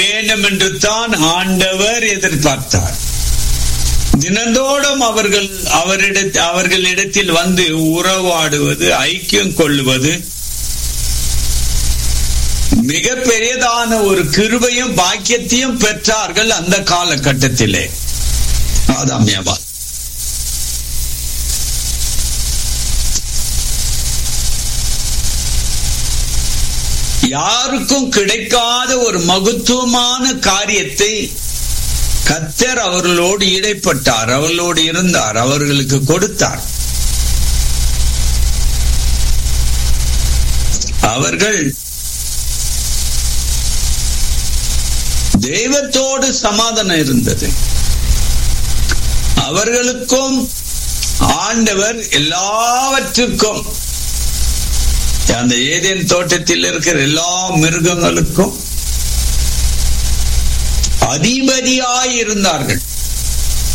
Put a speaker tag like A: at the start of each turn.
A: வேண்டும் என்று தான் ஆண்டவர் எதிர்பார்த்தார் தினந்தோறும் அவர்கள் அவரிட அவர்களிடத்தில் வந்து உறவாடுவது ஐக்கியம் கொள்ளுவது மிக பெரியதான ஒரு கிருபையும் பாக்கியத்தையும் பெற்றார்கள் அந்த காலகட்டத்திலே ஆதாமியவா யாருக்கும் கிடைக்காத ஒரு மகத்துவமான காரியத்தை கத்தர் அவர்களோடு இடைப்பட்டார் அவர்களோடு இருந்தார் அவர்களுக்கு கொடுத்தார் அவர்கள் தெய்வத்தோடு சமாதானம் இருந்தது அவர்களுக்கும் ஆண்டவர் எல்லாவற்றுக்கும் அந்த ஏதேன் தோட்டத்தில் இருக்கிற எல்லா மிருகங்களுக்கும் அதிபதியாய் இருந்தார்கள்